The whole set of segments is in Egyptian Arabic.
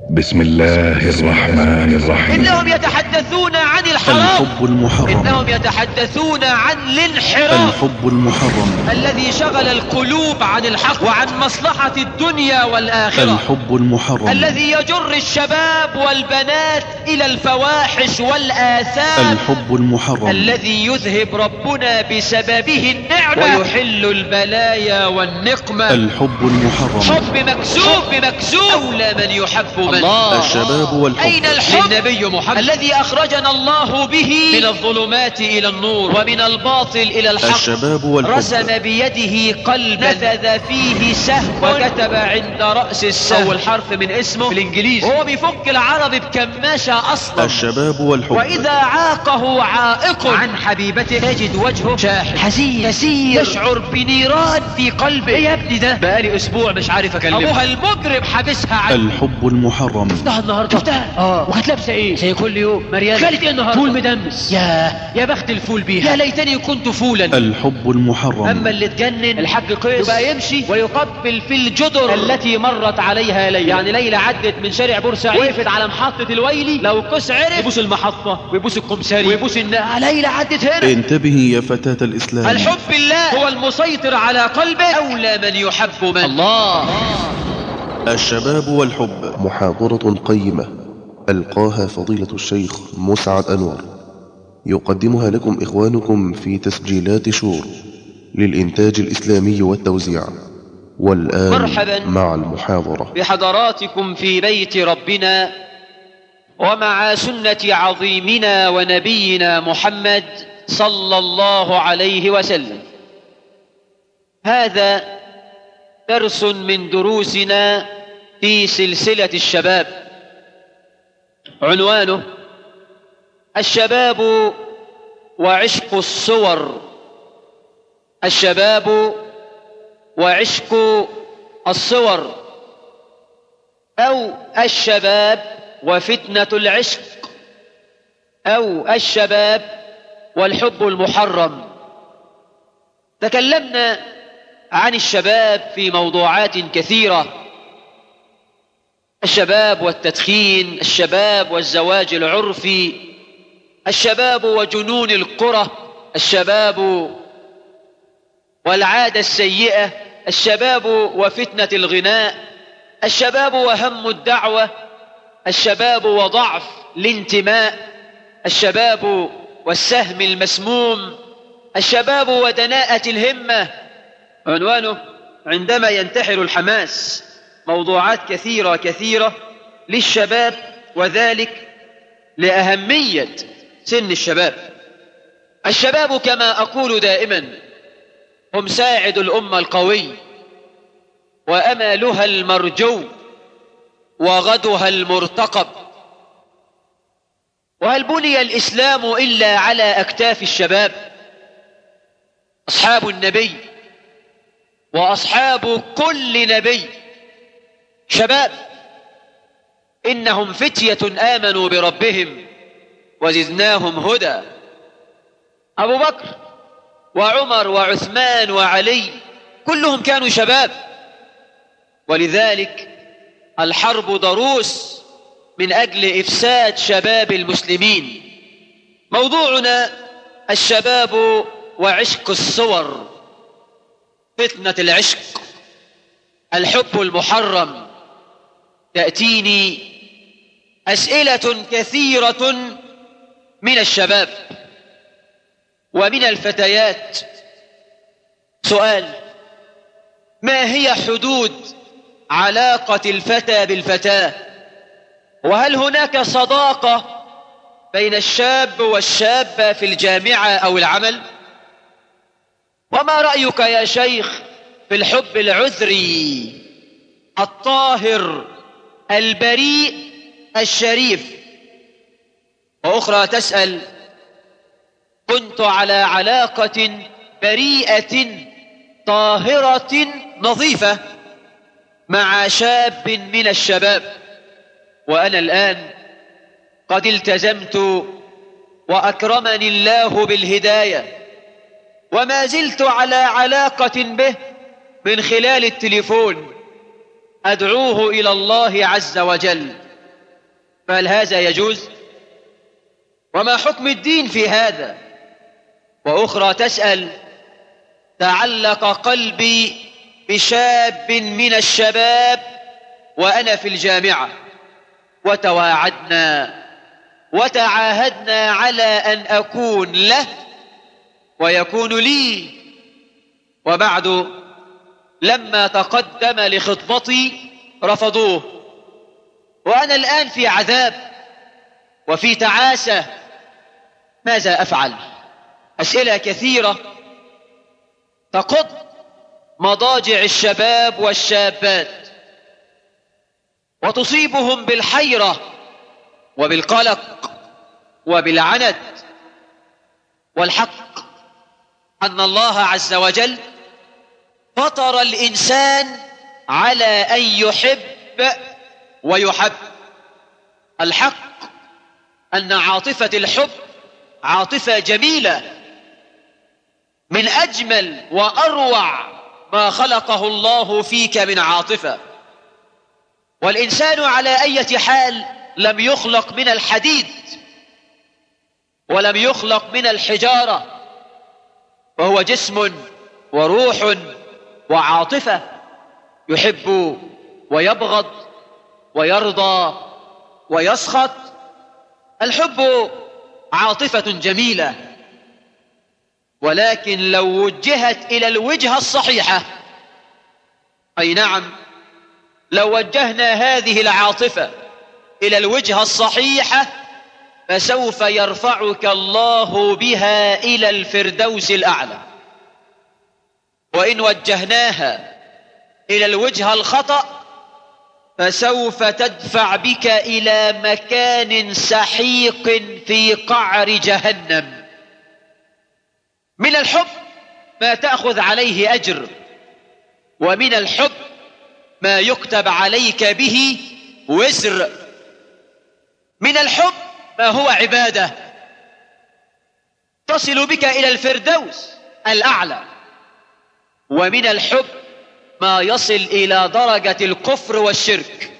بسم الله الرحمن الرحيم إنهم يتحدثون عن الحرام الحب المحرم إنهم يتحدثون عن الانحراف الحب المحرم الذي شغل القلوب عن الحق وعن مصلحة الدنيا والآخرة الحب المحرم الذي يجر الشباب والبنات إلى الفواحش والآثام الحب المحرم الذي يذهب ربنا بسببه النعمة ويحل البلايا والنقمة الحب المحرم حب مكسوب بمكسوب أولى من يحب من الشباب والحب أين الحب للنبي محمد الذي أخرجنا الله به من الظلمات إلى النور ومن الباطل إلى الحق الشباب والحب رسم بيده قلبا نفذ فيه سهم وكتب عند رأس السهم أول حرف من اسمه في الإنجليزي وهو بيفك العربي بكماشة أصلا الشباب والحب وإذا عاقه عائق عن حبيبته تجد وجهه شاحب حزين كثير يشعر بنيران في قلبه ايه يا ابني ده بقالي اسبوع مش عارف اكلمها ابوها المجرم حابسها عنه الحب المحرم شفتها النهارده شفتها اه وكانت لابسه ايه زي كل يوم مريم كانت ايه النهارده فول مدمس يا يا بخت الفول بيها يا ليتني كنت فولا الحب المحرم اما اللي اتجنن الحاج قيس يبقى يمشي ويقبل في الجدر التي مرت عليها ليلى يعني ليلى عدت من شارع بورسعيد وقفت على محطه الويلي لو قيس عرف يبوس المحطه ويبوس الكمساري ويبوس الناس ليلى عدت هنا انتبهي يا فتاة الإسلام الحب الله هو المسيطر على قلبه أولى من يحب من الله الشباب والحب محاضرة قيمة ألقاها فضيلة الشيخ مسعد أنور يقدمها لكم إخوانكم في تسجيلات شور للإنتاج الإسلامي والتوزيع والآن مرحبا. مع المحاضرة بحضراتكم في بيت ربنا ومع سنة عظيمنا ونبينا محمد صلى الله عليه وسلم هذا درس من دروسنا في سلسلة الشباب عنوانه الشباب وعشق الصور الشباب وعشق الصور أو الشباب وفتنة العشق أو الشباب والحب المحرم تكلمنا عن الشباب في موضوعات كثيرة الشباب والتدخين الشباب والزواج العرفي الشباب وجنون القرى الشباب والعادة السيئة الشباب وفتنة الغناء الشباب وهم الدعوة الشباب وضعف الانتماء الشباب والسهم المسموم الشباب ودناءة الهمة عنوانه عندما ينتحر الحماس موضوعات كثيرة كثيرة للشباب وذلك لأهمية سن الشباب الشباب كما أقول دائما هم ساعد الأمة القوي وأملها المرجو وغدها المرتقب وهل بني الإسلام إلا على أكتاف الشباب أصحاب النبي وأصحاب كل نبي شباب إنهم فتية آمنوا بربهم وزدناهم هدى أبو بكر وعمر وعثمان وعلي كلهم كانوا شباب ولذلك الحرب ضروس من أجل إفساد شباب المسلمين موضوعنا الشباب وعشق الصور فتنة العشق الحب المحرم تأتيني أسئلة كثيرة من الشباب ومن الفتيات سؤال ما هي حدود علاقة الفتى بالفتاة وهل هناك صداقة بين الشاب والشابة في الجامعة أو العمل وما رأيك يا شيخ في الحب العذري الطاهر البريء الشريف وأخرى تسأل كنت على علاقة بريئة طاهرة نظيفة مع شاب من الشباب وأنا الآن قد التزمت وأكرمني الله بالهداية وما زلت على علاقة به من خلال التليفون أدعوه إلى الله عز وجل فهل هذا يجوز وما حكم الدين في هذا واخرى تسال تعلق قلبي بشاب من الشباب وانا في الجامعه وتواعدنا وتعاهدنا على ان اكون له ويكون لي وبعد لما تقدم لخطبتي رفضوه وانا الان في عذاب وفي تعاسه ماذا افعل اسئله كثيره تقض مضاجع الشباب والشابات وتصيبهم بالحيره وبالقلق وبالعنت والحق ان الله عز وجل فطر الانسان على ان يحب ويحب الحق ان عاطفه الحب عاطفه جميله من اجمل واروع ما خلقه الله فيك من عاطفه والانسان على ايه حال لم يخلق من الحديد ولم يخلق من الحجاره فهو جسم وروح وعاطفه يحب ويبغض ويرضى ويسخط الحب عاطفه جميله ولكن لو وجهت الى الوجهه الصحيحه اي نعم لو وجهنا هذه العاطفه الى الوجهه الصحيحه فسوف يرفعك الله بها الى الفردوس الاعلى وان وجهناها الى الوجهه الخطا فسوف تدفع بك الى مكان سحيق في قعر جهنم من الحب ما تاخذ عليه اجر ومن الحب ما يكتب عليك به وزر من الحب ما هو عباده تصل بك الى الفردوس الاعلى ومن الحب ما يصل الى درجه الكفر والشرك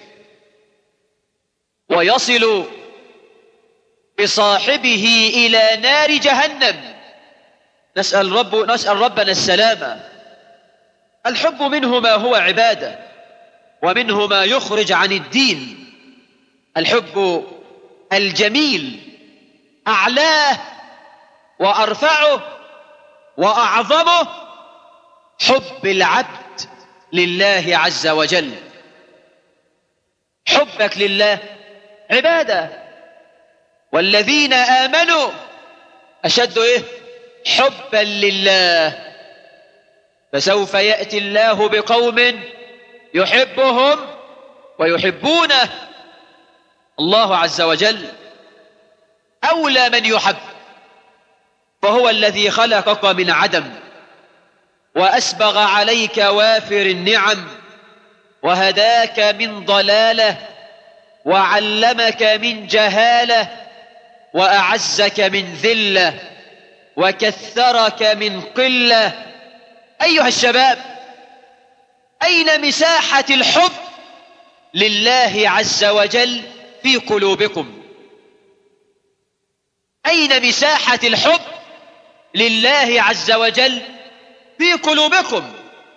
ويصل بصاحبه الى نار جهنم نسال رب نسال ربنا السلامه الحب منه ما هو عباده ومنه ما يخرج عن الدين الحب الجميل اعلاه وارفعه واعظمه حب العبد لله عز وجل حبك لله عباده والذين امنوا اشد ايه حبا لله فسوف ياتي الله بقوم يحبهم ويحبونه الله عز وجل اولى من يحب فهو الذي خلقك من عدم واسبغ عليك وافر النعم وهداك من ضلاله وعلمك من جهاله واعزك من ذله وكثرك من قله ايها الشباب اين مساحه الحب لله عز وجل في قلوبكم اين مساحه الحب لله عز وجل في قلوبكم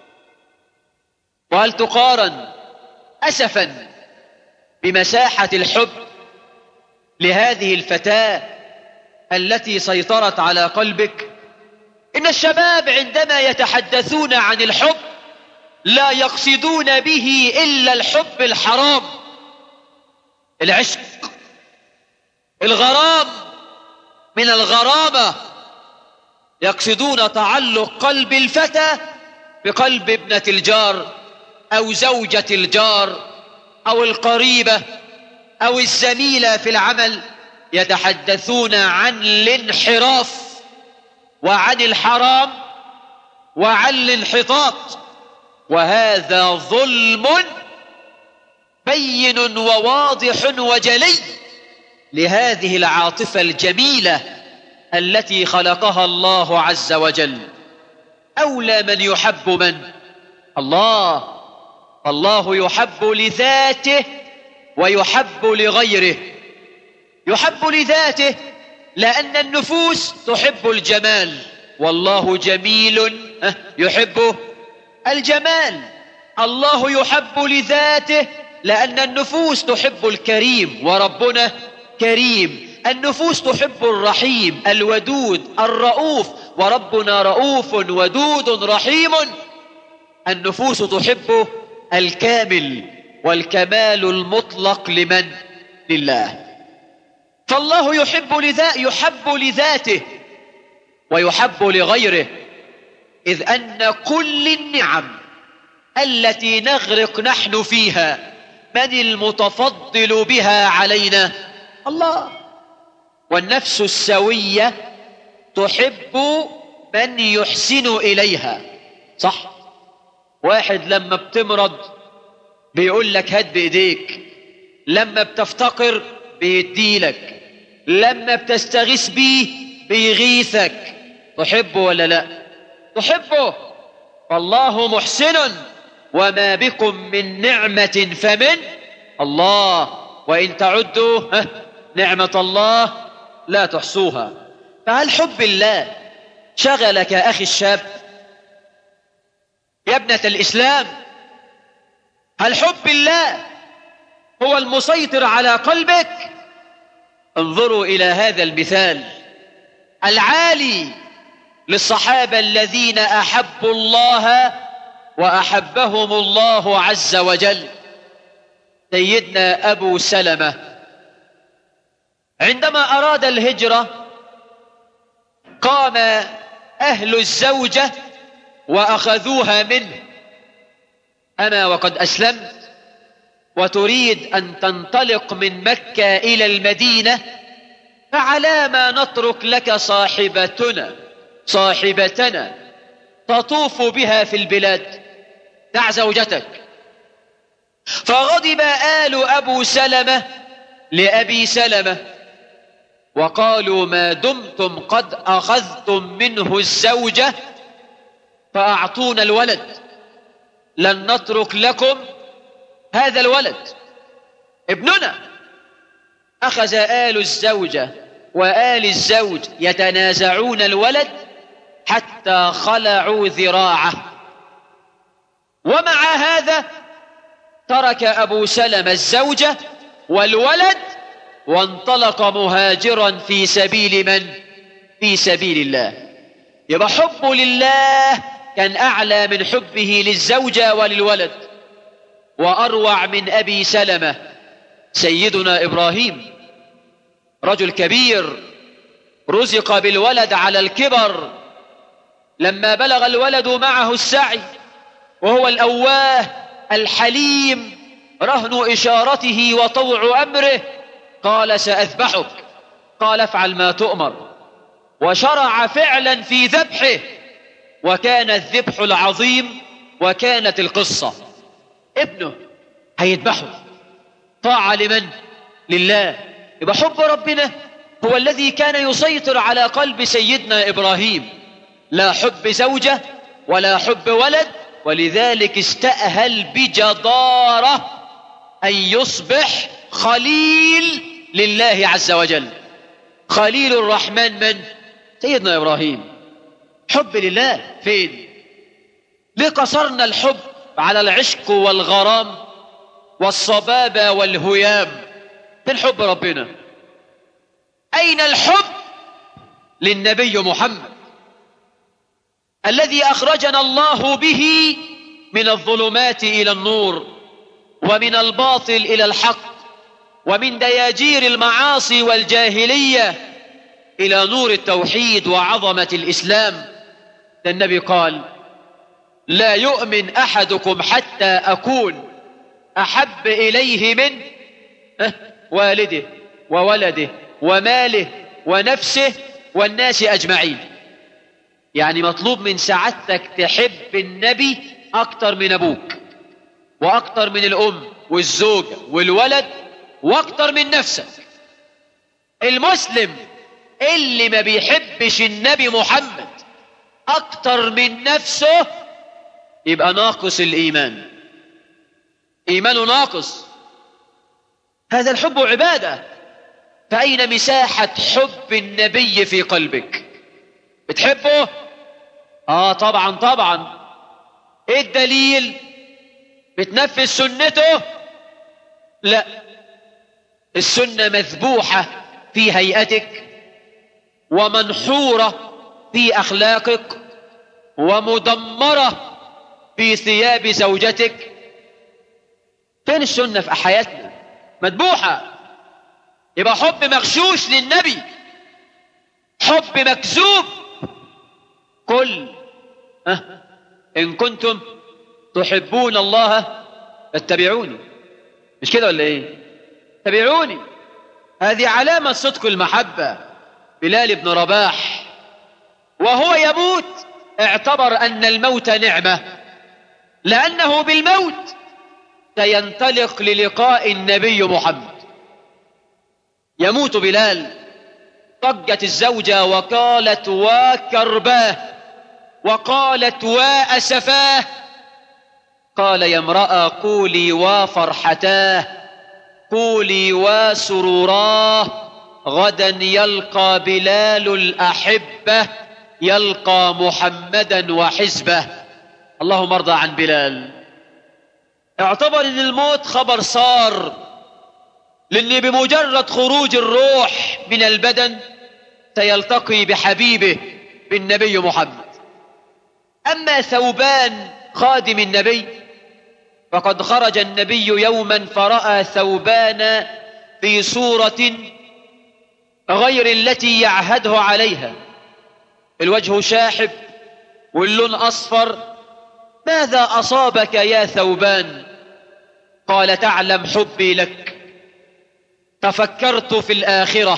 وهل تقارن اسفا بمساحه الحب لهذه الفتاه التي سيطرت على قلبك ان الشباب عندما يتحدثون عن الحب لا يقصدون به الا الحب الحرام العشق الغرام من الغرامه يقصدون تعلق قلب الفتى بقلب ابنه الجار او زوجه الجار او القريبه او الزميله في العمل يتحدثون عن الانحراف وعن الحرام وعن الانحطاط وهذا ظلم بين وواضح وجلي لهذه العاطفه الجميله التي خلقها الله عز وجل اولى من يحب من الله الله يحب لذاته ويحب لغيره يحب لذاته لأن النفوس تحب الجمال والله جميل يحب الجمال الله يحب لذاته لأن النفوس تحب الكريم وربنا كريم النفوس تحب الرحيم الودود الرؤوف وربنا رؤوف ودود رحيم النفوس تحب الكامل والكمال المطلق لمن لله فالله يحب لذا يحب لذاته ويحب لغيره إذ أن كل النعم التي نغرق نحن فيها من المتفضل بها علينا الله والنفس السوية تحب من يحسن إليها صح واحد لما بتمرض بيقول لك هات بإيديك لما بتفتقر بيديلك لما بتستغيث بيه بيغيثك تحبه ولا لا تحبه فالله محسن وما بكم من نعمة فمن الله وإن تعدوا نعمة الله لا تحصوها فهل حب الله شغلك أخي الشاب يا ابنة الإسلام هل حب الله هو المسيطر على قلبك انظروا إلى هذا المثال العالي للصحابة الذين أحبوا الله وأحبهم الله عز وجل سيدنا أبو سلمة عندما أراد الهجرة قام أهل الزوجة وأخذوها منه أما وقد أسلمت وتريد أن تنطلق من مكة إلى المدينة فعلى ما نترك لك صاحبتنا صاحبتنا تطوف بها في البلاد دع زوجتك فغضب آل أبو سلمة لأبي سلمة وقالوا ما دمتم قد أخذتم منه الزوجة فأعطونا الولد لن نترك لكم هذا الولد ابننا أخذ آل الزوجة وآل الزوج يتنازعون الولد حتى خلعوا ذراعه ومع هذا ترك أبو سلمة الزوجة والولد وانطلق مهاجرا في سبيل من في سبيل الله يبقى حبه لله كان أعلى من حبه للزوجة وللولد وأروع من أبي سلمة سيدنا إبراهيم رجل كبير رزق بالولد على الكبر لما بلغ الولد معه السعي وهو الأواه الحليم رهن إشارته وطوع أمره قال سأذبحك قال افعل ما تؤمر وشرع فعلا في ذبحه وكان الذبح العظيم وكانت القصة ابنه هيذبحه طاعة لمن؟ لله يبقى حب ربنا هو الذي كان يسيطر على قلب سيدنا إبراهيم لا حب زوجة ولا حب ولد ولذلك استأهل بجدارة أن يصبح خليل لله عز وجل خليل الرحمن من؟ سيدنا إبراهيم حب لله فين؟ ليه قصرنا الحب على العشق والغرام والصبابة والهيام فين حب ربنا أين الحب للنبي محمد الذي أخرجنا الله به من الظلمات إلى النور ومن الباطل إلى الحق ومن دياجير المعاصي والجاهلية إلى نور التوحيد وعظمة الإسلام ده النبي قال لا يؤمن أحدكم حتى أكون أحب إليه من والده وولده وماله ونفسه والناس أجمعين يعني مطلوب من سعادتك تحب النبي أكتر من أبوك وأكتر من الأم والزوجة والولد وأكتر من نفسك المسلم اللي ما بيحبش النبي محمد أكتر من نفسه يبقى ناقص الإيمان إيمانه ناقص هذا الحب عبادة فأين مساحة حب النبي في قلبك بتحبه اه طبعا طبعا ايه الدليل بتنفذ سنته لا السنة مذبوحة في هيئتك ومنحورة في أخلاقك ومدمرة في ثياب زوجتك فين السنة في حياتنا مذبوحة يبقى حب مغشوش للنبي حب مكذوب قل أه إن كنتم تحبون الله فاتبعوني مش كده ولا ايه تبعوني هذه علامة صدق المحبة بلال بن رباح وهو يموت اعتبر أن الموت نعمة لأنه بالموت سينطلق للقاء النبي محمد يموت بلال ضجت الزوجة وقالت وكرباه وقالت وأسفاه قال يا امرأة قولي وفرحتاه قولي وسروراه غدا يلقى بلال الأحبة يلقى محمدا وحزبه اللهم ارضى عن بلال اعتبر ان الموت خبر صار لان بمجرد خروج الروح من البدن سيلتقي بحبيبه بالنبي محمد اما ثوبان خادم النبي فقد خرج النبي يوما فراى ثوبان في صوره غير التي يعهده عليها الوجه شاحب واللون اصفر ماذا اصابك يا ثوبان قال تعلم حبي لك تفكرت في الاخره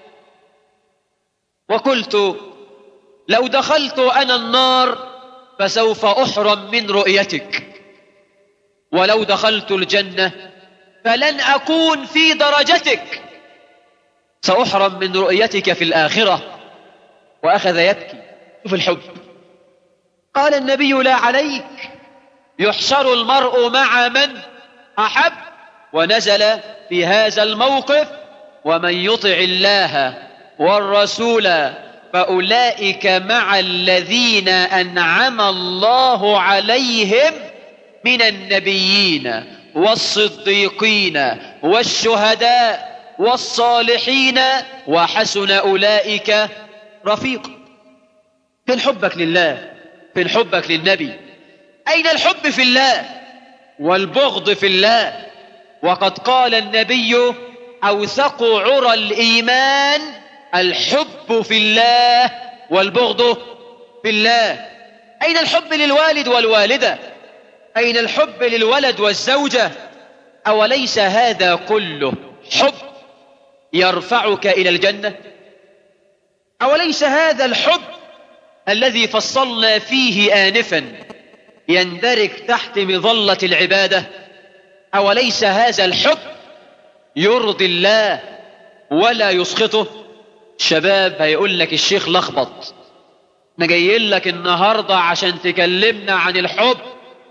وقلت لو دخلت انا النار فسوف احرم من رؤيتك ولو دخلت الجنه فلن اكون في درجتك ساحرم من رؤيتك في الاخره واخذ يبكي شوف الحب قال النبي لا عليك يحشر المرء مع من احب ونزل في هذا الموقف ومن يطع الله والرسول فاولئك مع الذين انعم الله عليهم من النبيين والصديقين والشهداء والصالحين وحسن اولئك رفيقا فين حبك لله فين حبك للنبي اين الحب في الله والبغض في الله وقد قال النبي اوثق عرى الايمان الحب في الله والبغض في الله اين الحب للوالد والوالده اين الحب للولد والزوجه اوليس هذا كله حب يرفعك الى الجنه اوليس هذا الحب الذي فصلنا فيه انفا يندرج تحت مظله العباده اوليس هذا الحب يرضي الله ولا يسخطه شباب هيقول لك الشيخ لخبط انا جاي لك النهارده عشان تكلمنا عن الحب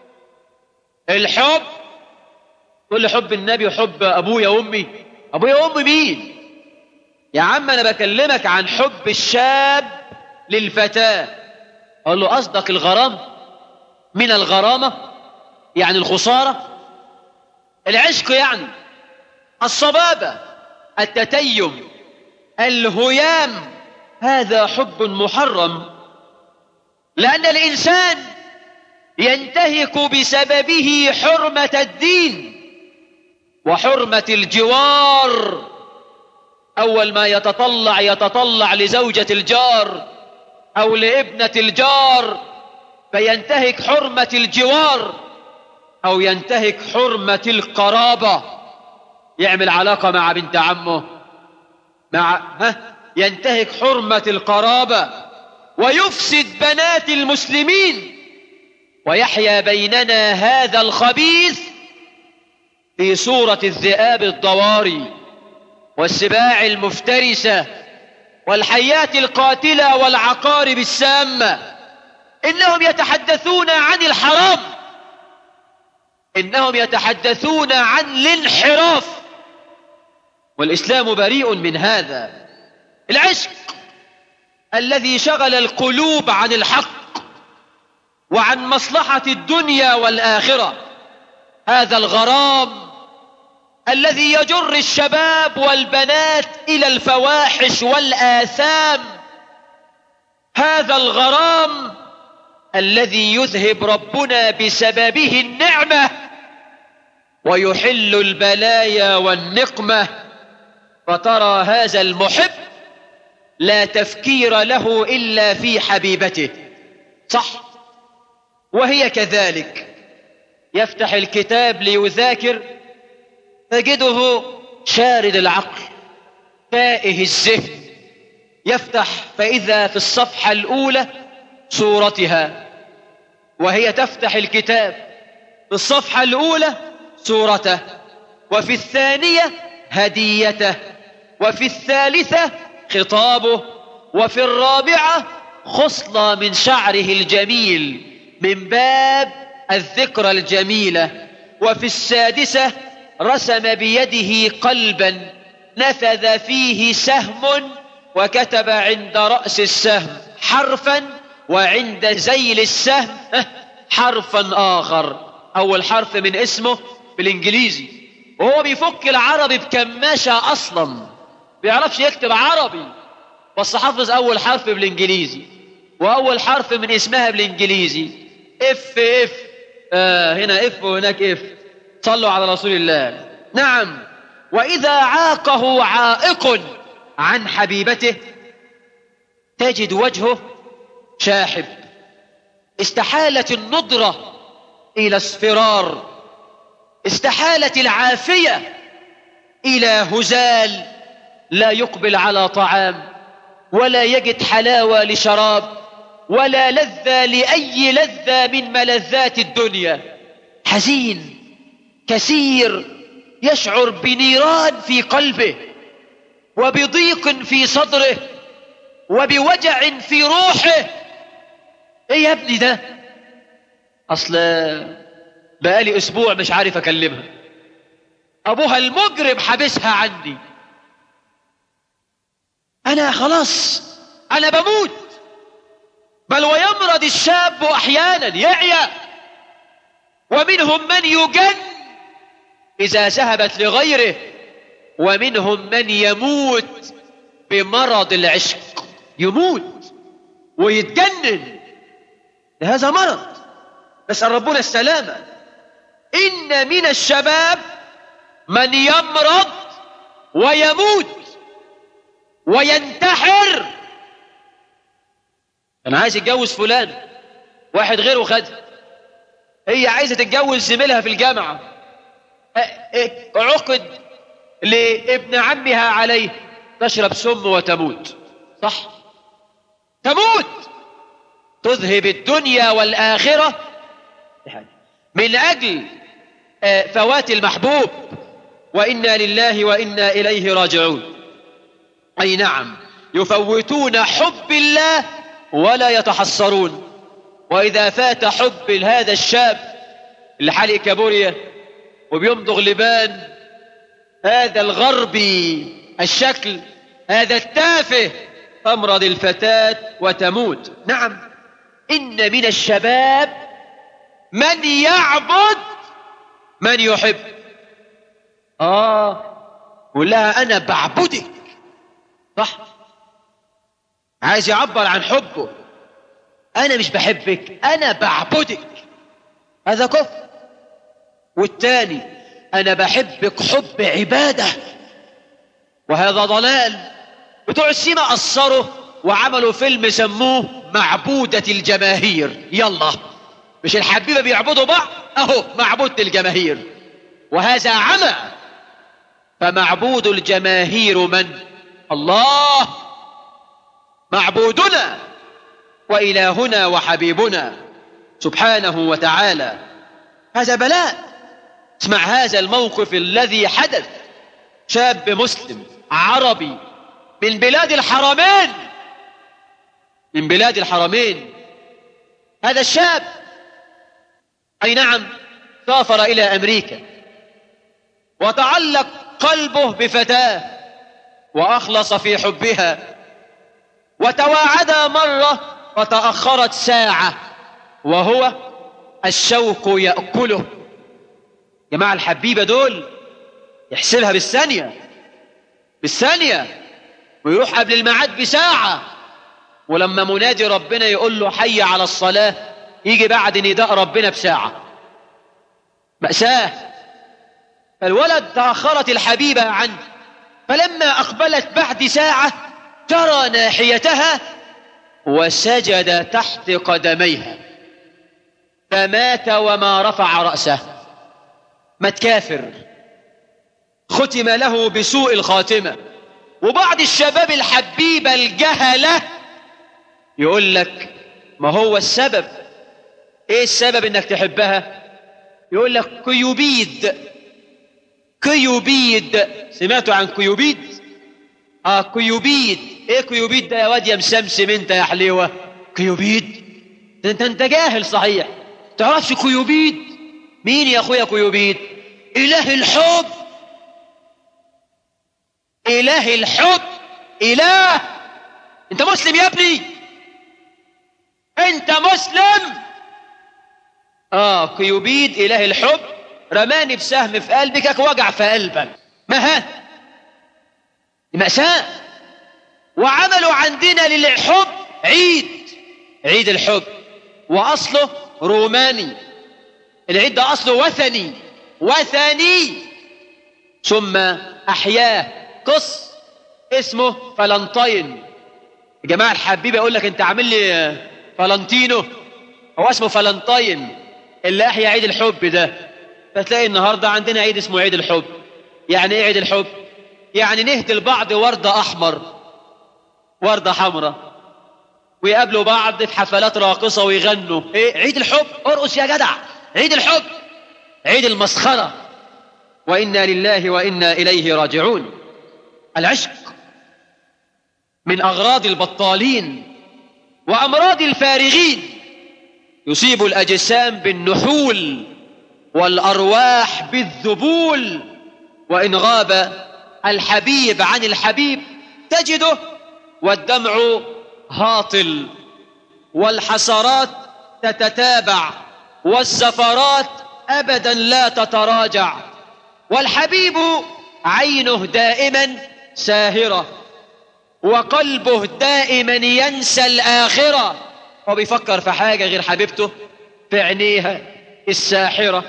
الحب كل حب النبي وحب ابويا وامي ابويا وامي مين يا عم انا بكلمك عن حب الشاب للفتاه اقول له قصدك الغرام من الغرامه يعني الخساره العشق يعني الصبابه التتيم الهيام هذا حب محرم لان الانسان ينتهك بسببه حرمه الدين وحرمه الجوار اول ما يتطلع يتطلع لزوجه الجار او لابنه الجار فينتهك حرمه الجوار او ينتهك حرمه القرابه يعمل علاقه مع بنت عمه مع ها ينتهك حرمه القرابه ويفسد بنات المسلمين ويحيا بيننا هذا الخبيث في صورة الذئاب الضواري والسباع المفترسة والحيات القاتلة والعقارب السامة إنهم يتحدثون عن الحرام إنهم يتحدثون عن الانحراف والإسلام بريء من هذا العشق الذي شغل القلوب عن الحق وعن مصلحة الدنيا والآخرة هذا الغرام الذي يجر الشباب والبنات إلى الفواحش والآثام هذا الغرام الذي يذهب ربنا بسببه النعمة ويحل البلايا والنقمة فترى هذا المحب لا تفكير له إلا في حبيبته صح وهي كذلك يفتح الكتاب ليذاكر تجده شارد العقل فائه الذهن يفتح فإذا في الصفحة الأولى صورتها وهي تفتح الكتاب في الصفحة الأولى صورته وفي الثانية هديته وفي الثالثة خطابه وفي الرابعة خصلة من شعره الجميل من باب الذكرى الجميلة وفي السادسة رسم بيده قلبا نفذ فيه سهم وكتب عند رأس السهم حرفا وعند زيل السهم حرفا آخر أول حرف من اسمه بالإنجليزي وهو بيفك العربي بكماشة أصلا بيعرفش يكتب عربي بس حافظ أول حرف بالإنجليزي وأول حرف من اسمها بالإنجليزي اف اف آه هنا اف وهناك اف صلوا على رسول الله نعم وإذا عاقه عائق عن حبيبته تجد وجهه شاحب استحالت النضرة إلى اصفرار استحالت العافية إلى هزال لا يقبل على طعام ولا يجد حلاوة لشراب ولا لذة لأي لذة من ملذات الدنيا حزين كثير يشعر بنيران في قلبه وبضيق في صدره وبوجع في روحه ايه يا ابني ده اصل بقالي اسبوع مش عارف اكلمها ابوها المجرم حابسها عندي انا خلاص انا بموت بل ويمرض الشاب احيانا يعيا ومنهم من يجن اذا ذهبت لغيره ومنهم من يموت بمرض العشق يموت ويتجنن هذا مرض نسأل ربنا السلامة إن من الشباب من يمرض ويموت وينتحر أنا عايز يتجوز فلان واحد غيره خد هي عايزة تتجوز زميلها في الجامعة عقد لابن عمها عليه تشرب سم وتموت صح تموت تذهب الدنيا والآخرة من أجل فوات المحبوب وإنا لله وإنا إليه راجعون أي نعم يفوتون حب الله ولا يتحصرون وإذا فات حب هذا الشاب اللي حالق كابوريا وبيمضغ لبان هذا الغربي الشكل هذا التافه تمرض الفتاة وتموت نعم إن من الشباب من يعبد من يحب آه قول لها أنا بعبدك صح عايز يعبر عن حبه أنا مش بحبك أنا بعبدك هذا كفر والتاني أنا بحبك حب عبادة وهذا ضلال بتوع السيما قصروا وعملوا فيلم سموه معبودة الجماهير يلا مش الحبيبة بيعبدوا بعض اهو معبودة الجماهير وهذا عمى فمعبود الجماهير من الله معبودنا وإلهنا وحبيبنا سبحانه وتعالى هذا بلاء اسمع هذا الموقف الذي حدث شاب مسلم عربي من بلاد الحرمين من بلاد الحرمين هذا الشاب أي نعم سافر إلى أمريكا وتعلق قلبه بفتاة وأخلص في حبها وتواعدا مرة فتأخرت ساعة وهو الشوق يأكله جماعة الحبيبة دول يحسبها بالثانية بالثانية ويروح قبل الميعاد بساعة ولما منادي ربنا يقول له حي على الصلاة يجي بعد نداء ربنا بساعة مأساة فالولد تأخرت الحبيبة عنه فلما أقبلت بعد ساعة ترى ناحيتها وسجد تحت قدميها فمات وما رفع رأسه مات كافر ختم له بسوء الخاتمة وبعض الشباب الحبيبة الجهلة يقول لك ما هو السبب ايه السبب انك تحبها يقول لك كيوبيد كيوبيد سمعتوا عن كيوبيد اه كيوبيد ايه كيوبيد ده يا واد يا مسمسم انت يا حليوه كيوبيد ده انت انت جاهل صحيح تعرفش كيوبيد مين يا اخويا كيوبيد اله الحب اله الحب اله انت مسلم يا ابني انت مسلم اه كيوبيد اله الحب رماني بسهم في قلبك وجع في قلبك ما ها مأساة وعملوا عندنا للحب عيد عيد الحب وأصله روماني العيد ده أصله وثني وثني ثم أحياه قص اسمه فلنطين يا جماعة الحبيب يقول لك أنت عامل لي فلنتينو هو اسمه فلنطين اللي أحيا عيد الحب ده فتلاقي النهاردة عندنا عيد اسمه عيد الحب يعني ايه عيد الحب يعني نهدي لبعض وردة أحمر وردة حمراء ويقابلوا بعض في حفلات راقصة ويغنوا ايه عيد الحب ارقص يا جدع عيد الحب عيد المسخرة وإنا لله وإنا إليه راجعون العشق من أغراض البطالين وأمراض الفارغين يصيب الأجسام بالنحول والأرواح بالذبول وإن غاب الحبيب عن الحبيب تجده والدمع هاطل والحسرات تتتابع والزفرات أبدا لا تتراجع والحبيب عينه دائما ساهرة وقلبه دائما ينسى الآخرة وبيفكر في حاجة غير حبيبته في عينيها الساحرة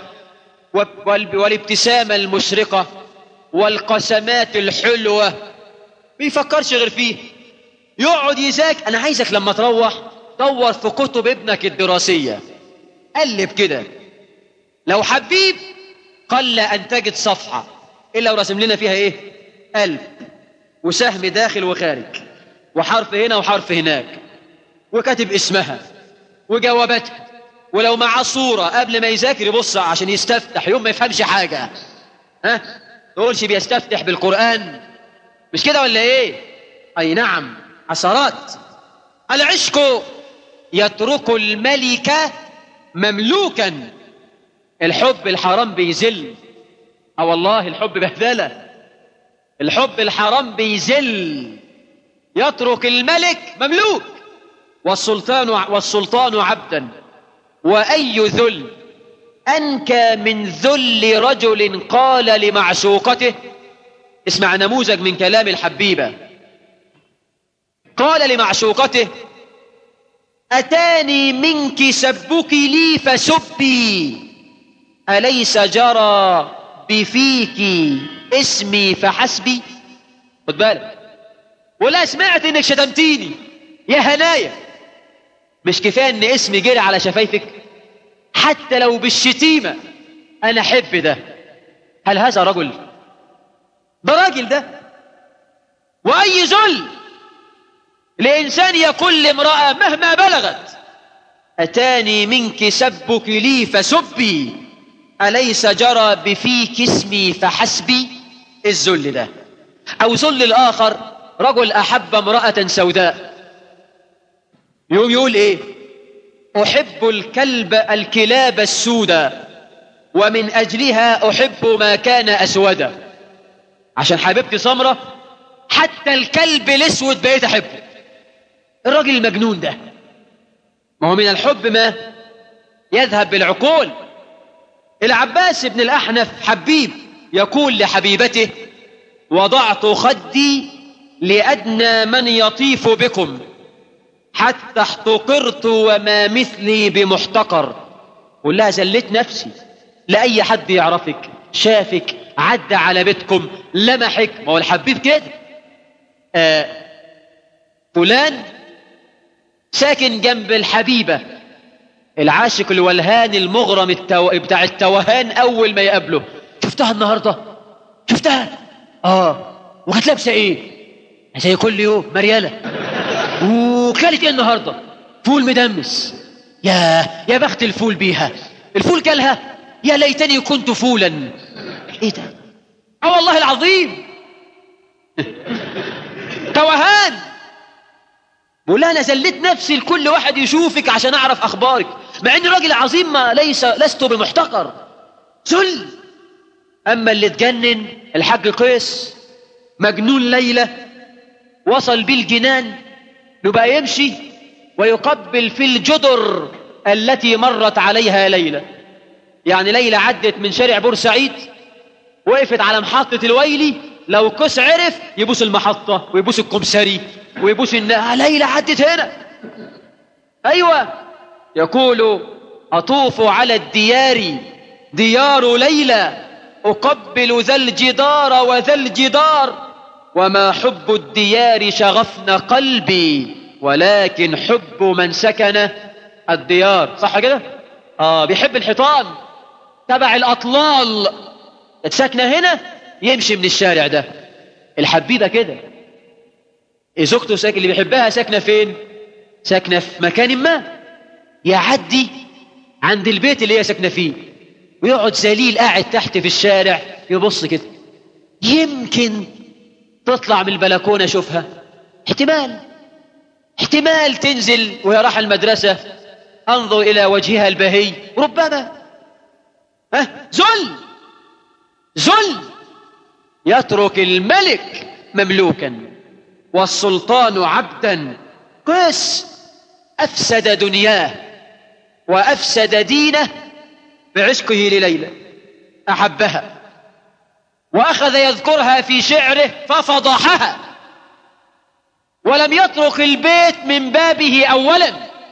والابتسامة المشرقة والقسمات الحلوة بيفكرش غير فيه يقعد يذاكر أنا عايزك لما تروح دور في كتب ابنك الدراسية قلب كده لو حبيب قل أن تجد صفحة إلا ورسم لنا فيها إيه قلب وسهم داخل وخارج وحرف هنا وحرف هناك وكاتب اسمها وجواباتها ولو معاه صورة قبل ما يذاكر يبص عشان يستفتح يوم ما يفهمش حاجة ها تقولش بيستفتح بالقرآن مش كده ولا ايه اي نعم عثرات العشق يترك الملك مملوكا الحب الحرام بيذل اه والله الحب بهدله الحب الحرام بيذل يترك الملك مملوك والسلطان والسلطان عبدا واي ذل انكى من ذل رجل قال لمعشوقته اسمع نموذج من كلام الحبيبه قال لمعشوقته اتاني منك سبك لي فسبي اليس جرى بفيك اسمي فحسبي خد بالك ولا سمعت انك شتمتيني يا هنايا مش كفايه ان اسمي جري على شفايفك حتى لو بالشتيمه انا احب ده هل هذا رجل ده راجل ده واي ذل لانسان يقول لامراه مهما بلغت اتاني منك سبك لي فسبي اليس جرى بفيك اسمي فحسبي الذل ده او ذل الاخر رجل احب امراه سوداء يوم يقول ايه احب الكلب الكلاب السوداء ومن اجلها احب ما كان اسودا عشان حبيبتي سمرة حتى الكلب الاسود بقيت احبه الراجل المجنون ده ما هو من الحب ما يذهب بالعقول العباس بن الأحنف حبيب يقول لحبيبته وضعت خدي لأدنى من يطيف بكم حتى احتقرت وما مثلي بمحتقر قول لها زلت نفسي لأي حد يعرفك شافك عدى على بيتكم لمحك ما هو الحبيب كده آه فلان ساكن جنب الحبيبة العاشق الولهان المغرم التو... بتاع التوهان أول ما يقابله شفتها النهاردة شفتها آه وكانت لابسة إيه زي كل يوم مريالة وكلت إيه النهاردة فول مدمس يا يا بخت الفول بيها الفول كلها يا ليتني كنت فولا ايه ده اه والله العظيم توهان بقول لها انا زلت نفسي لكل واحد يشوفك عشان اعرف اخبارك مع اني راجل عظيم ما ليس لست بمحتقر ذل اما اللي اتجنن الحاج قيس مجنون ليلى وصل بيه الجنان يبقى يمشي ويقبل في الجدر التي مرت عليها ليلى يعني ليلى عدت من شارع بورسعيد وقفت على محطة الويلي لو كس عرف يبوس المحطة ويبوس الكمسري ويبوس الناس ليلى عدت هنا أيوة يقول أطوف على الديار ديار ليلى أقبل ذا الجدار وذا الجدار وما حب الديار شغفن قلبي ولكن حب من سكن الديار صح كده آه بيحب الحيطان تبع الأطلال ساكنة هنا يمشي من الشارع ده الحبيبة كده زوجته ساكن اللي بيحبها ساكنة فين ساكنة في مكان ما يعدي عند البيت اللي هي ساكنة فيه ويقعد ذليل قاعد تحت في الشارع يبص كده يمكن تطلع من البلكونة اشوفها احتمال احتمال تنزل وهي رايحة المدرسة انظر الى وجهها البهي ربما ها ذل ذل يترك الملك مملوكا والسلطان عبدا قيس افسد دنياه وافسد دينه بعشقه لليلى احبها واخذ يذكرها في شعره ففضحها ولم يترك البيت من بابه اولا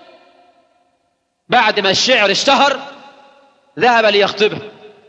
بعد ما الشعر اشتهر ذهب ليخطبها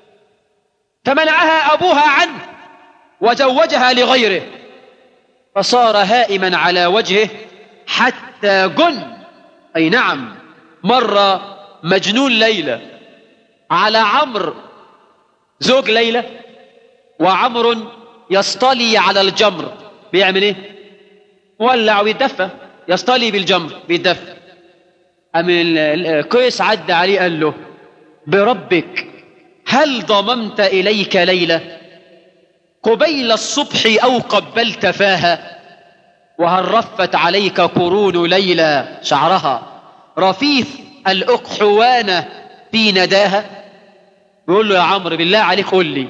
فمنعها ابوها عنه وزوجها لغيره فصار هائما على وجهه حتى جن اي نعم مر مجنون ليلى على عمرو زوج ليلى وعمرو يصطلي على الجمر بيعمل ايه ولع ويتدفى يصطلي بالجمر بيتدفى أم قيس عدى عليه قال له بربك هل ضممت إليك ليلة قبيل الصبح أو قبلت فاها وهل رفت عليك قرون ليلى شعرها رفيف الأقحوان في نداها بيقول له يا عمرو بالله عليك قول لي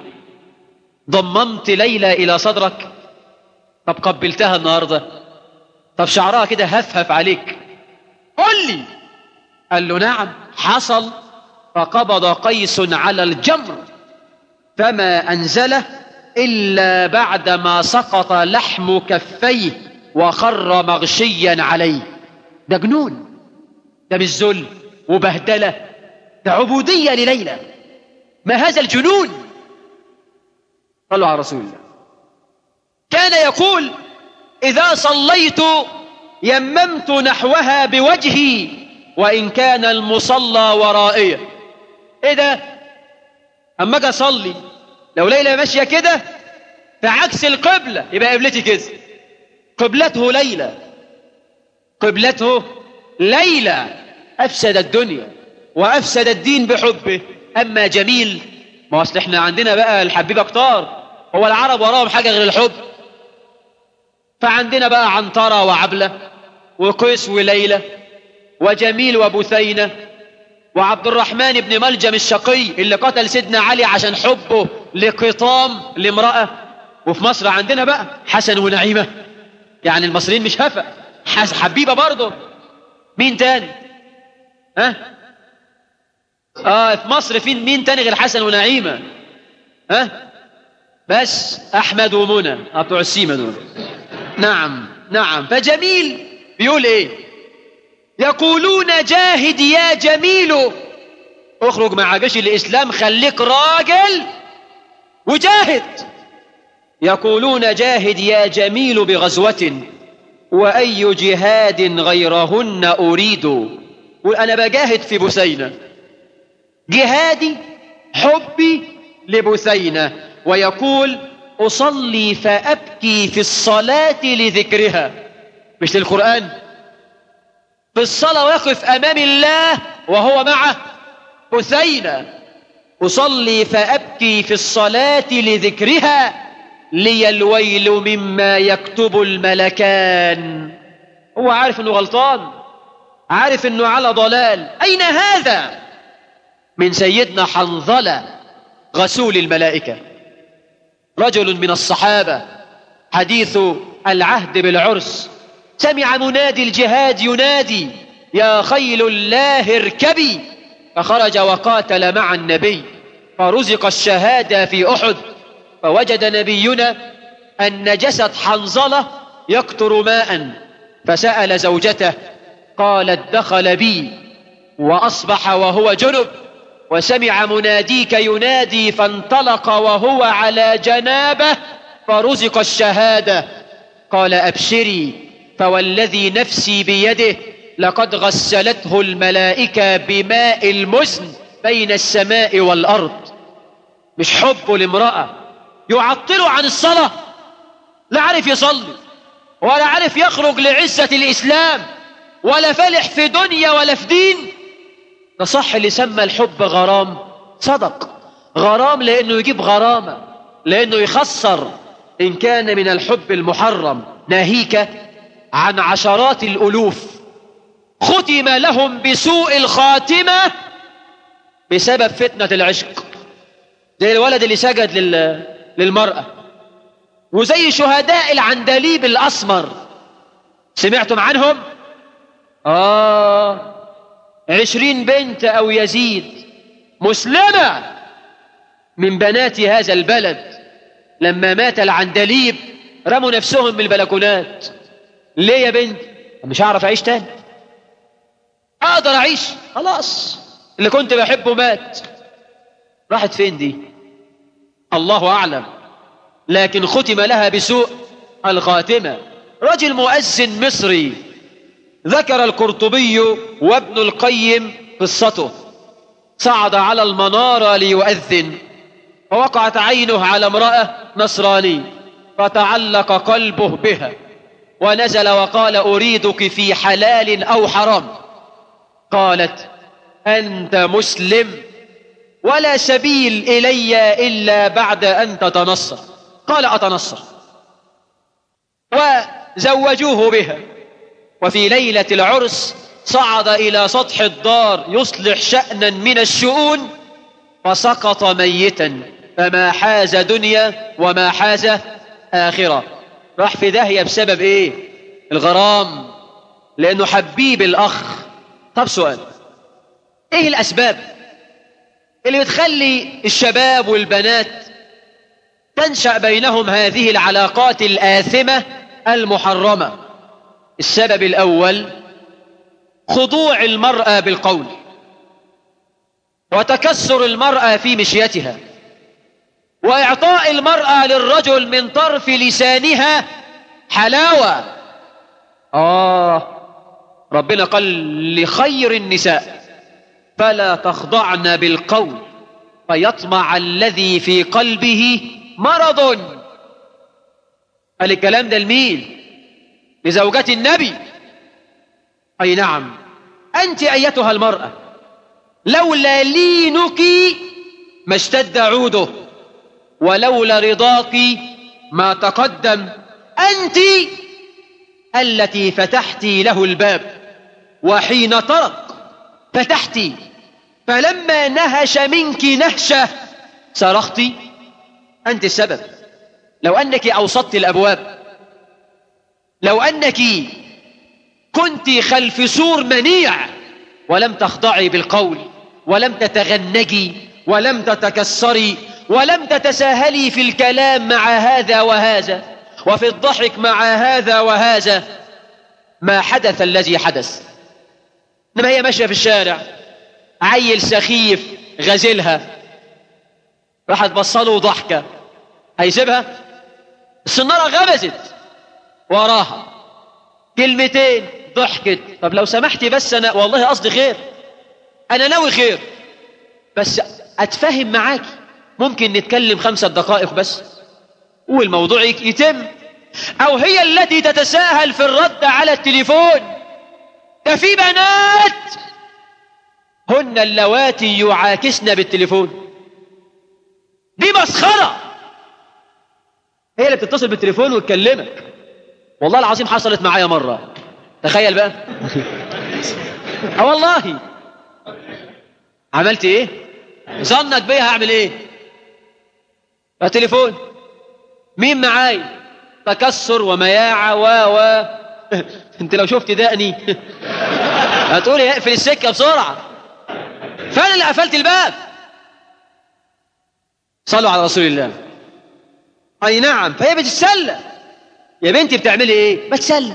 ضممت ليلى إلى صدرك طب قبلتها النهاردة طب شعرها كده هفهف عليك قل لي قال له نعم حصل فقبض قيس على الجمر فما أنزله إلا بعدما سقط لحم كفيه وخر مغشيا عليه ده جنون ده مش ذل وبهدلة ده عبودية لليلى ما هذا الجنون صلوا على رسول الله كان يقول إذا صليت يممت نحوها بوجهي وإن كان المصلى ورائية إيه ده أما أجي أصلي لو ليلى ماشية كده في عكس القبلة يبقى قبلتي كده قبلته ليلى قبلته ليلى أفسد الدنيا وأفسد الدين بحبه أما جميل ما أصل إحنا عندنا بقى الحبيب أكتار هو العرب وراهم حاجة غير الحب فعندنا بقى عنترة وعبلة وقيس وليلى وجميل وبثينة وعبد الرحمن بن ملجم الشقي اللي قتل سيدنا علي عشان حبه لقطام لامرأة وفي مصر عندنا بقى حسن ونعيمة يعني المصريين مش هفا حس حبيبة برضه مين تاني ها اه في مصر فين مين تاني غير حسن ونعيمة ها بس احمد ومنى آه، بتوع السيما دول نعم نعم فجميل بيقول ايه يقولون جاهد يا جميل اخرج مع جيش الاسلام خليك راجل وجاهد يقولون جاهد يا جميل بغزوة وأي جهاد غيرهن أريد قل أنا بجاهد في بثينة جهادي حبي لبثينة ويقول أصلي فأبكي في الصلاة لذكرها مش للقرآن في الصلاة ويقف أمام الله وهو مع بثينة أصلي فأبكي في الصلاة لذكرها لي الويل مما يكتب الملكان هو عارف انه غلطان عارف انه على ضلال اين هذا من سيدنا حنظلة غسول الملائكة رجل من الصحابة حديث العهد بالعرس سمع منادي الجهاد ينادي يا خيل الله اركبي فخرج وقاتل مع النبي فرزق الشهادة في أحد فوجد نبينا أن جسد حنظلة يقطر ماء فسأل زوجته قالت دخل بي وأصبح وهو جنب وسمع مناديك ينادي فانطلق وهو على جنابه فرزق الشهادة قال أبشري فوالذي نفسي بيده لقد غسلته الملائكة بماء المزن بين السماء والأرض مش حبه لامرأة يعطله عن الصلاة لا عارف يصلي ولا عارف يخرج لعزة الإسلام ولا فلح في دنيا ولا في دين ده صح اللي سمى الحب غرام صدق غرام لأنه يجيب غرامة لأنه يخسر إن كان من الحب المحرم ناهيك عن عشرات الألوف ختم لهم بسوء الخاتمة بسبب فتنة العشق زي الولد اللي سجد لل... للمرأة وزي شهداء العندليب الأسمر سمعتم عنهم؟ آه عشرين بنت أو يزيد مسلمة من بنات هذا البلد لما مات العندليب رموا نفسهم من البلكونات ليه يا بنت مش هعرف أعيش تاني أقدر أعيش خلاص اللي كنت بحبه مات راحت فين دي الله أعلم لكن ختم لها بسوء الخاتمة رجل مؤذن مصري ذكر القرطبي وابن القيم قصته صعد على المنارة ليؤذن فوقعت عينه على امرأة نصراني فتعلق قلبه بها ونزل وقال أريدك في حلال أو حرام قالت أنت مسلم ولا سبيل إلي إلا بعد أن تتنصر قال أتنصر وزوجوه بها وفي ليلة العرس صعد إلى سطح الدار يصلح شأنا من الشؤون فسقط ميتا فما حاز دنيا وما حاز آخرة راح في داهية بسبب إيه الغرام لأنه حبيب الأخ طب سؤال إيه الأسباب اللي بتخلي الشباب والبنات تنشأ بينهم هذه العلاقات الآثمة المحرمة السبب الأول خضوع المرأة بالقول وتكسر المرأة في مشيتها وإعطاء المرأة للرجل من طرف لسانها حلاوة آه ربنا قال لخير النساء فلا تخضعن بالقول فيطمع الذي في قلبه مرض قال الكلام ده لمين لزوجة النبي أي نعم أنت أيتها المرأة لولا لينك ما اشتد عوده ولولا رضاك ما تقدم أنت التي فتحت له الباب وحين طرق فتحت فلما نهش منك نهشة صرخت أنت السبب لو أنك أوسطت الأبواب لو أنك كنت خلف سور منيع ولم تخضعي بالقول ولم تتغنجي ولم تتكسري ولم تتساهلي في الكلام مع هذا وهذا وفي الضحك مع هذا وهذا ما حدث الذي حدث انما هي ماشيه في الشارع عيل سخيف غزلها راحت بصله ضحكه هيسيبها السناره غمزت وراها كلمتين ضحكت طب لو سمحتي بس انا والله قصدي خير انا ناوي خير بس اتفهم معاكي ممكن نتكلم خمسة دقائق بس والموضوع يتم او هي التي تتساهل في الرد على التليفون ده في بنات هن اللواتي يعاكسن بالتليفون دي مسخرة هي اللي بتتصل بالتليفون وتكلمك والله العظيم حصلت معايا مرة تخيل بقى اه والله عملت ايه ظنك بيها هعمل ايه التليفون مين معايا تكسر ومياعة و و انت لو شفت دقني هتقولي اقفل السكة بسرعة فانا اللي قفلت الباب صلوا على رسول الله اي نعم فهي بتتسلى يا بنتي بتعملي ايه بتسلى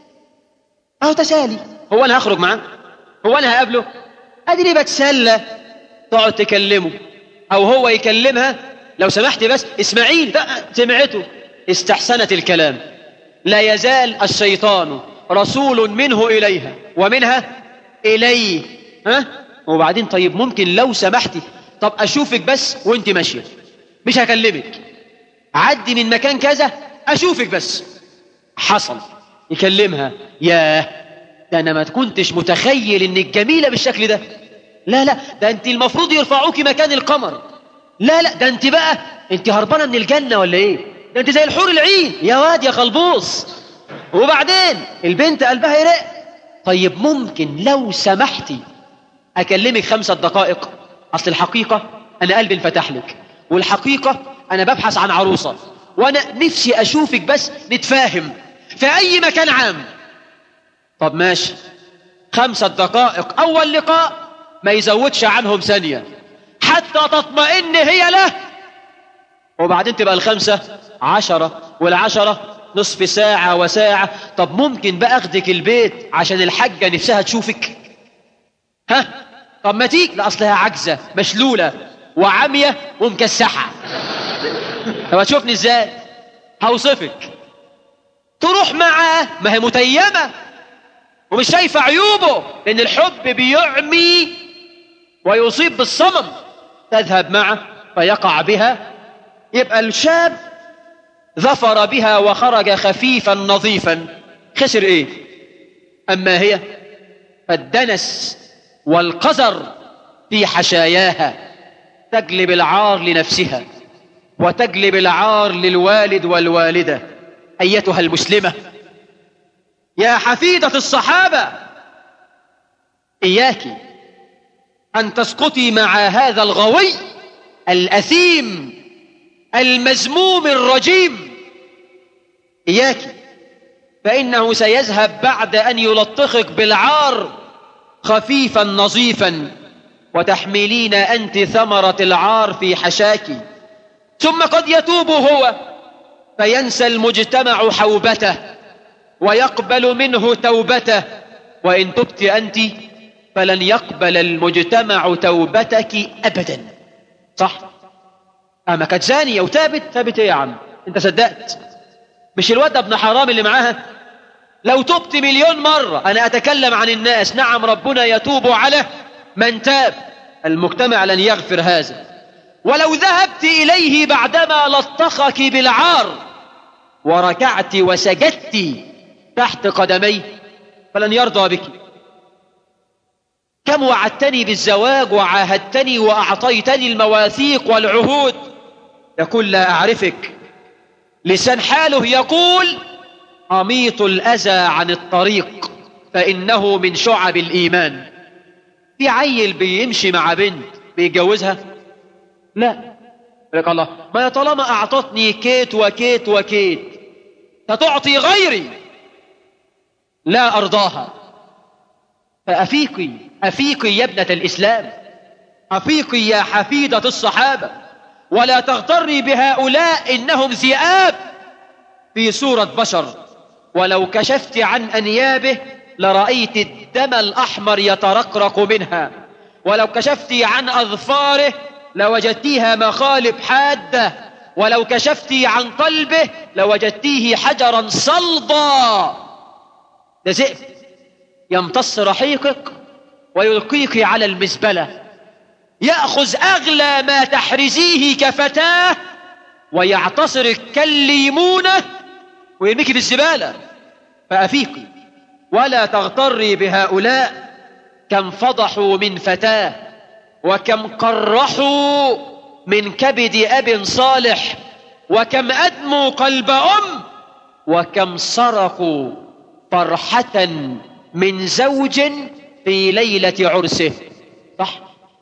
اهو تسالي هو انا هخرج معاه هو انا هقابله ادي ليه بتسلى تقعد تكلمه او هو يكلمها لو سمحتي بس اسمعيني سمعته استحسنت الكلام لا يزال الشيطان رسول منه اليها ومنها اليه ها وبعدين طيب ممكن لو سمحتي طب اشوفك بس وانت ماشيه مش هكلمك عدي من مكان كذا اشوفك بس حصل يكلمها ياه ده انا ما كنتش متخيل انك جميله بالشكل ده لا لا ده انت المفروض يرفعوك مكان القمر لا لا ده انت بقى انت هربانه من الجنه ولا ايه ده انت زي الحور العين يا واد يا خلبوص وبعدين البنت قلبها يرق طيب ممكن لو سمحتي اكلمك خمسة دقائق اصل الحقيقه انا قلبي انفتح لك والحقيقه انا ببحث عن عروسه وانا نفسي اشوفك بس نتفاهم في اي مكان عام طب ماشي خمسة دقائق اول لقاء ما يزودش عنهم ثانية حتى تطمئن هي له وبعدين تبقى الخمسة عشرة والعشرة نصف ساعة وساعة طب ممكن بقى اخدك البيت عشان الحاجة نفسها تشوفك ها طب ما تيجي لا اصلها عجزة مشلولة وعمية ومكسحة طب هتشوفني ازاي هوصفك تروح معاه ما هي متيمة ومش شايفة عيوبه لأن الحب بيعمي ويصيب بالصمم تذهب معه فيقع بها يبقى الشاب ظفر بها وخرج خفيفا نظيفا خسر ايه اما هي فالدنس والقذر في حشاياها تجلب العار لنفسها وتجلب العار للوالد والوالده ايتها المسلمه يا حفيده الصحابه اياك ان تسقطي مع هذا الغوي الاثيم المذموم الرجيم اياك فانه سيذهب بعد ان يلطخك بالعار خفيفا نظيفا وتحملين انت ثمره العار في حشاك ثم قد يتوب هو فينسى المجتمع حوبته ويقبل منه توبته وان تبت انت فلن يقبل المجتمع توبتك ابدا صح اما كانت زانيه وتابت تابت ايه يا عم انت صدقت مش الواد ابن حرام اللي معاها لو تبت مليون مرة أنا أتكلم عن الناس نعم ربنا يتوب على من تاب المجتمع لن يغفر هذا ولو ذهبت إليه بعدما لطخك بالعار وركعت وسجدت تحت قدمي فلن يرضى بك كم وعدتني بالزواج وعاهدتني وأعطيتني المواثيق والعهود يقول لا أعرفك لسان حاله يقول أميط الأذى عن الطريق فإنه من شعب الإيمان في عيل بيمشي مع بنت بيتجوزها لا لك الله ما طالما أعطتني كيت وكيت وكيت ستعطي غيري لا أرضاها فأفيقي أفيقي يا ابنة الإسلام أفيقي يا حفيدة الصحابة ولا تغتري بهؤلاء إنهم ذئاب في صورة بشر ولو كشفت عن أنيابه لرأيت الدم الأحمر يترقرق منها ولو كشفت عن أظفاره لوجدتيها مخالب حادة ولو كشفت عن قلبه لوجدتيه حجرا صلبا ده ذئب يمتص رحيقك ويلقيك على المزبلة يأخذ أغلى ما تحرزيه كفتاه ويعتصرك كالليمونة ويرميك في الزبالة فأفيقي ولا تغتري بهؤلاء كم فضحوا من فتاه وكم قرحوا من كبد أب صالح وكم أدموا قلب أم وكم سرقوا فرحة من زوج في ليلة عرسه صح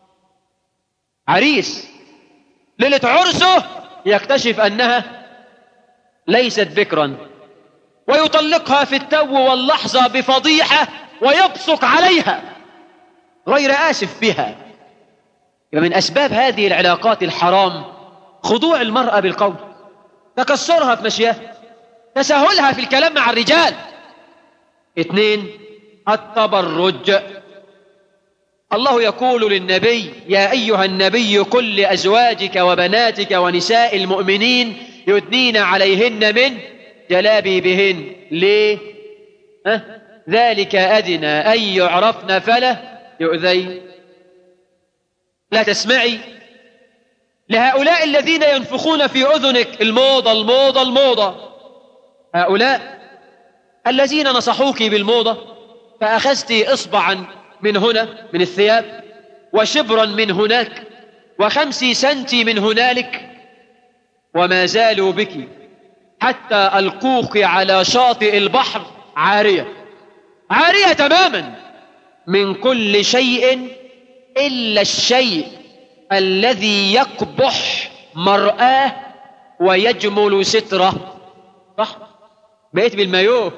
عريس ليلة عرسه يكتشف أنها ليست بكرا ويطلقها في التو واللحظة بفضيحة ويبصق عليها غير آسف بها من أسباب هذه العلاقات الحرام خضوع المرأة بالقول تكسرها في مشيها تساهلها في الكلام مع الرجال اثنين التبرج الله يقول للنبي يا أيها النبي قل لأزواجك وبناتك ونساء المؤمنين يدنين عليهن من جلابيبهن ليه أه؟ ذلك أدنى أن يعرفن فلا يؤذين لا تسمعي لهؤلاء الذين ينفخون في أذنك الموضة الموضة الموضة هؤلاء الذين نصحوك بالموضة فأخذت إصبعا من هنا من الثياب وشبرا من هناك وخمسي سنتي من هنالك وما زالوا بك حتى ألقوك على شاطئ البحر عارية عارية تماما من كل شيء إلا الشيء الذي يقبح مرآه ويجمل ستره صح بقيت بالمايوه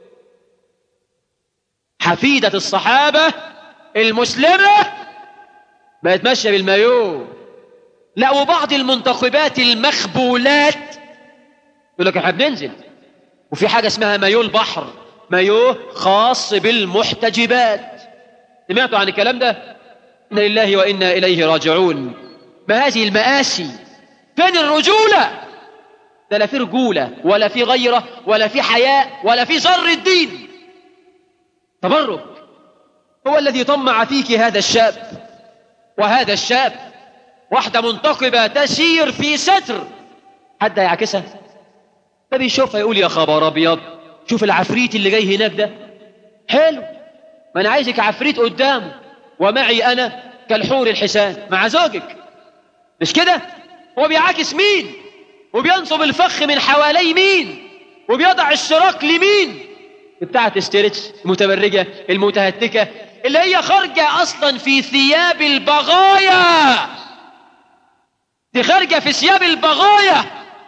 حفيدة الصحابة المسلمة بقت ماشية بالمايوه لا وبعض المنتخبات المخبولات يقول لك احنا بننزل وفي حاجة اسمها مايو البحر مايوه خاص بالمحتجبات سمعتوا عن الكلام ده إنا لله وإنا إليه راجعون ما هذه المآسي فين الرجولة ده لا في رجولة ولا في غيرة ولا في حياء ولا في ذر الدين تبرك هو الذي طمع فيك هذا الشاب وهذا الشاب واحدة منتقبة تسير في ستر حد يعكسها فبيشوفها يقول يا خبر أبيض شوف العفريت اللي جاي هناك ده حلو ما أنا عايزك عفريت قدامه ومعي أنا كالحور الحسان مع زوجك مش كده هو بيعاكس مين وبينصب الفخ من حوالي مين وبيضع الشراك لمين بتاعت استرتش المتبرجة المتهتكة اللي هي خارجة أصلا في ثياب البغايا دي خارجة في ثياب البغايا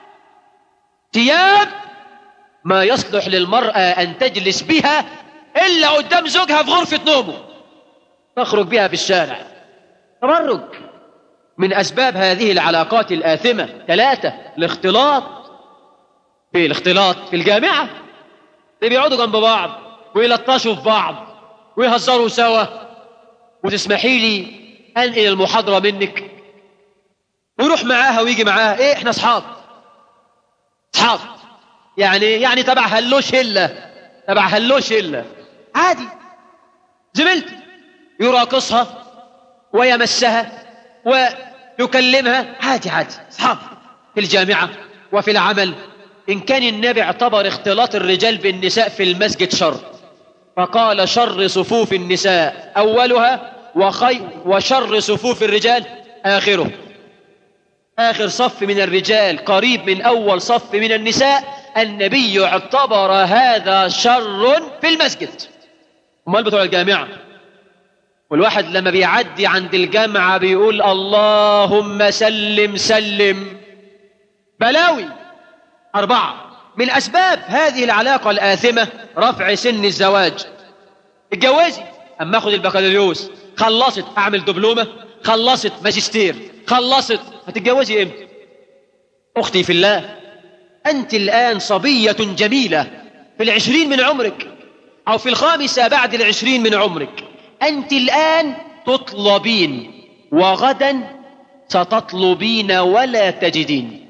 ثياب ما يصلح للمرأة أن تجلس بها إلا قدام زوجها في غرفة نومه تخرج بها في الشارع تبرج من أسباب هذه العلاقات الآثمة ثلاثة الاختلاط في الاختلاط في الجامعة اللي بيقعدوا جنب بعض ويلطشوا في بعض ويهزروا سوا وتسمحي لي أنقل المحاضرة منك ويروح معاها ويجي معاها ايه احنا اصحاب اصحاب يعني يعني تبع هلو شله تبع هلو شله عادي زميلتي يراقصها ويمسها ويكلمها عادي عادي اصحاب في الجامعه وفي العمل ان كان النبي اعتبر اختلاط الرجال بالنساء في المسجد شر فقال شر صفوف النساء اولها وخير وشر صفوف الرجال اخره آخر صف من الرجال قريب من أول صف من النساء النبي اعتبر هذا شر في المسجد امال بتوع الجامعة والواحد لما بيعدي عند الجامعة بيقول اللهم سلم سلم بلاوي أربعة من أسباب هذه العلاقة الآثمة رفع سن الزواج اتجوزي أما أخذ البكالوريوس خلصت أعمل دبلومة خلصت ماجستير خلصت هتتجوزي إمتى أختي في الله أنت الآن صبية جميلة في العشرين من عمرك أو في الخامسة بعد العشرين من عمرك أنت الآن تطلبين وغدا ستطلبين ولا تجدين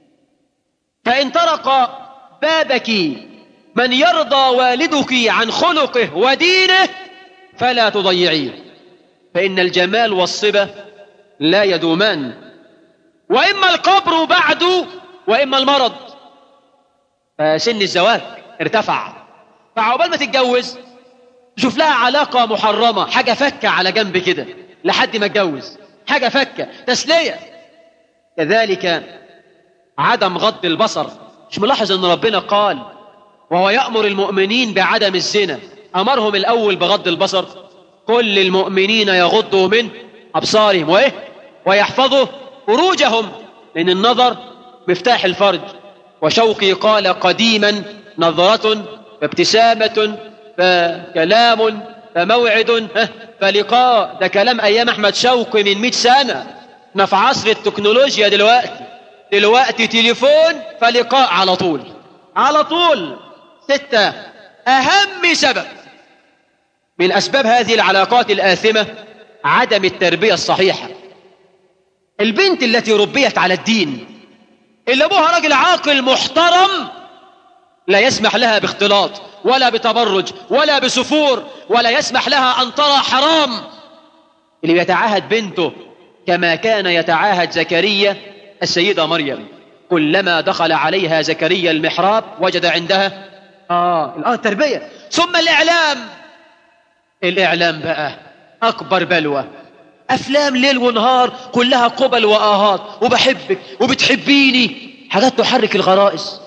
فإن طرق بابك من يرضى والدك عن خلقه ودينه فلا تضيعيه فإن الجمال والصبة لا يدومان وإما القبر بعد وإما المرض فسن الزواج ارتفع فعقبال ما تتجوز شوف لها علاقة محرمة حاجة فكة على جنب كده لحد ما اتجوز حاجة فكة تسلية كذلك عدم غض البصر مش ملاحظ ان ربنا قال وهو يأمر المؤمنين بعدم الزنا أمرهم الأول بغض البصر كل المؤمنين يغضوا من أبصارهم وإيه ويحفظوا فروجهم لأن النظر مفتاح الفرج وشوقي قال قديما نظرة فابتسامة فكلام فموعد فلقاء ده كلام أيام أحمد شوقي من 100 سنة احنا في عصر التكنولوجيا دلوقتي دلوقتي تليفون فلقاء على طول على طول ستة أهم سبب من أسباب هذه العلاقات الآثمة عدم التربية الصحيحة البنت التي ربيت على الدين اللي أبوها راجل عاقل محترم لا يسمح لها باختلاط ولا بتبرج ولا بسفور ولا يسمح لها أن ترى حرام اللي بيتعاهد بنته كما كان يتعاهد زكريا السيدة مريم كلما دخل عليها زكريا المحراب وجد عندها آه آه التربية ثم الإعلام الإعلام بقى أكبر بلوى أفلام ليل ونهار كلها قبل وآهات وبحبك وبتحبيني حاجات تحرك الغرائز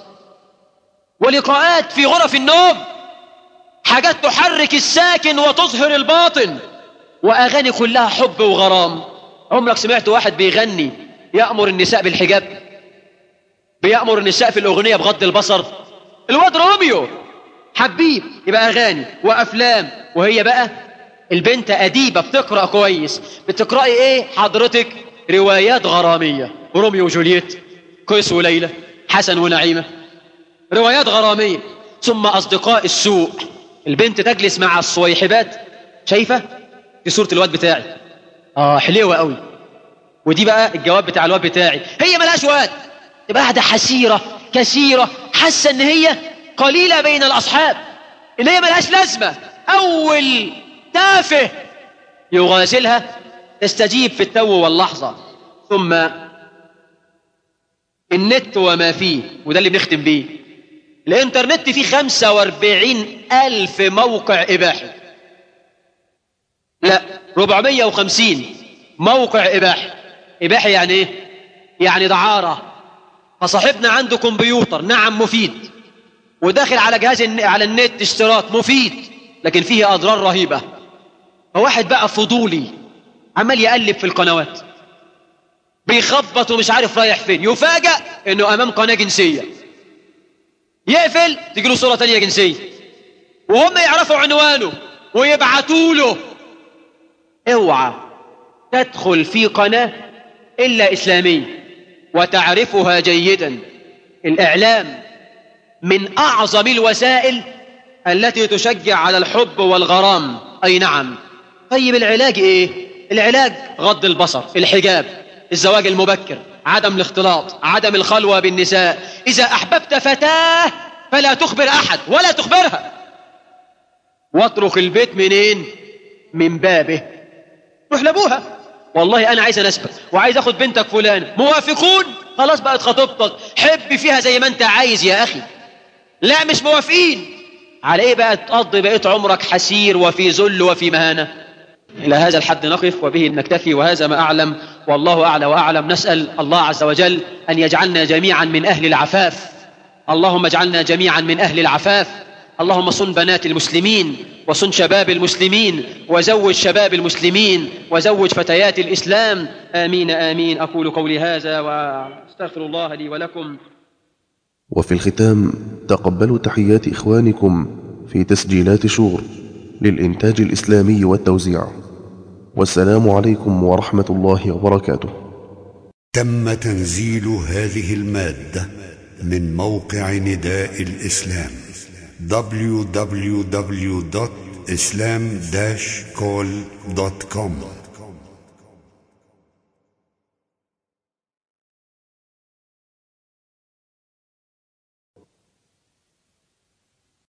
ولقاءات في غرف النوم حاجات تحرك الساكن وتظهر الباطن وأغاني كلها حب وغرام عمرك سمعت واحد بيغني يأمر النساء بالحجاب بيأمر النساء في الأغنية بغض البصر الواد روميو حبيب يبقى أغاني وأفلام وهي بقى البنت أديبة بتقرأ كويس بتقرأي إيه حضرتك روايات غرامية روميو وجولييت قيس وليلى حسن ونعيمة روايات غرامية ثم أصدقاء السوء البنت تجلس مع الصويحبات شايفة دي صورة الواد بتاعي آه حلوة قوي ودي بقى الجواب بتاع الواد بتاعي هي ملهاش واد تبقى قاعدة حسيرة كثيرة حاسة ان هي قليلة بين الأصحاب ان هي ملهاش لازمة أول تافه يغازلها تستجيب في التو واللحظة ثم النت وما فيه وده اللي بنختم بيه الانترنت فيه 45 ألف موقع إباحي لا 450 موقع إباحي إباحي يعني إيه؟ يعني دعارة فصاحبنا عنده كمبيوتر نعم مفيد وداخل على جهاز على النت اشتراك مفيد لكن فيه أضرار رهيبة فواحد بقى فضولي عمال يقلب في القنوات بيخبط ومش عارف رايح فين يفاجأ انه امام قناة جنسية يقفل تجي له صورة تانية جنسية وهم يعرفوا عنوانه ويبعتوا له اوعى تدخل في قناة الا اسلامية وتعرفها جيدا الاعلام من اعظم الوسائل التي تشجع على الحب والغرام اي نعم طيب العلاج ايه العلاج غض البصر الحجاب الزواج المبكر عدم الاختلاط عدم الخلوة بالنساء إذا أحببت فتاة فلا تخبر أحد ولا تخبرها واترك البيت منين من بابه روح لابوها والله أنا عايز أنسبك وعايز أخد بنتك فلان موافقون خلاص بقت خطيبتك حب فيها زي ما أنت عايز يا أخي لا مش موافقين على إيه بقى تقضي بقيت عمرك حسير وفي ذل وفي مهانة إلى هذا الحد نقف وبه نكتفي وهذا ما أعلم والله أعلى وأعلم نسأل الله عز وجل أن يجعلنا جميعا من أهل العفاف اللهم اجعلنا جميعا من أهل العفاف اللهم صن بنات المسلمين وصن شباب المسلمين وزوج شباب المسلمين وزوج فتيات الإسلام آمين آمين أقول قولي هذا وأستغفر الله لي ولكم وفي الختام تقبلوا تحيات إخوانكم في تسجيلات شور للإنتاج الإسلامي والتوزيع والسلام عليكم ورحمة الله وبركاته تم تنزيل هذه المادة من موقع نداء الإسلام www.islam-call.com